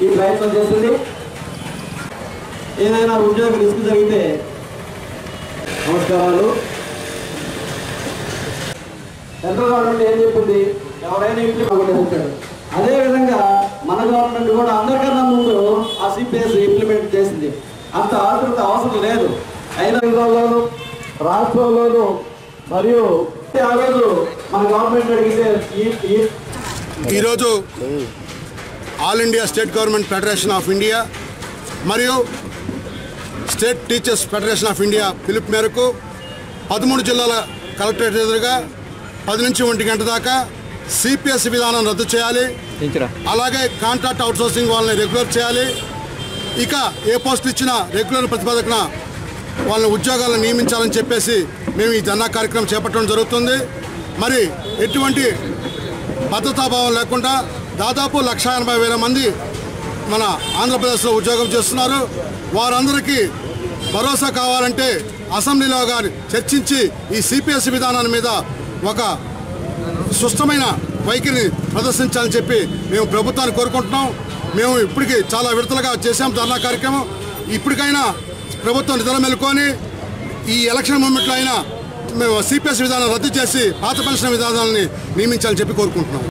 ఈ ప్రయత్నం చేస్తుంది ఏదైనా ఉద్యోగ రిస్క్ జరిగితే నమస్కారాలు సెంట్రల్ గవర్నమెంట్ ఏం చెప్పింది ఎవరైనా ఇంప్లిమెంట్ చేశారు అదే విధంగా మన గవర్నమెంట్ కూడా అందరికన్నా ముందు ఆ సిపిఎస్ ఇంప్లిమెంట్ చేసింది అంత ఆతృత అవసరం లేదు అయిన విధాల్లోనూ రాష్ట్రంలోనూ మరియు ఆ రోజు మన గవర్నమెంట్ అడిగితే ఈ ఈ ఈరోజు all India state government federation of India మరియు state teachers federation of India పిలుపు మేరకు పదమూడు జిల్లాల కలెక్టరేట్ ఎదురుగా పది నుంచి ఒంటి గంట దాకా సిపిఎస్ విధానం రద్దు చేయాలి అలాగే కాంట్రాక్ట్ అవుట్సోర్సింగ్ వాళ్ళని రెగ్యులర్ చేయాలి ఇక ఏ పోస్ట్ ఇచ్చినా రెగ్యులర్ ప్రతిపాదకన వాళ్ళని ఉద్యోగాలను నియమించాలని చెప్పేసి మేము ఈ ధర్నా కార్యక్రమం చేపట్టడం జరుగుతుంది మరి ఎటువంటి భద్రతాభావం లేకుండా దాదాపు లక్ష ఎనభై వేల మంది మన ఆంధ్రప్రదేశ్లో ఉద్యోగం చేస్తున్నారు వారందరికీ భరోసా కావాలంటే అసెంబ్లీలో గాని చర్చించి ఈ సిపిఎస్ విధానాన్ని మీద ఒక సుష్టమైన వైఖరిని ప్రదర్శించాలని చెప్పి మేము ప్రభుత్వాన్ని కోరుకుంటున్నాం మేము ఇప్పటికీ చాలా విడతలుగా చేశాం ధర్నా కార్యక్రమం ఇప్పటికైనా ప్రభుత్వం నిధులు మెలుకొని ఈ ఎలక్షన్ మూమెంట్లో అయినా మేము సిపిఎస్ విధానం రద్దు చేసి పాత పెన్షన్ విధానాన్ని నియమించాలని చెప్పి కోరుకుంటున్నాం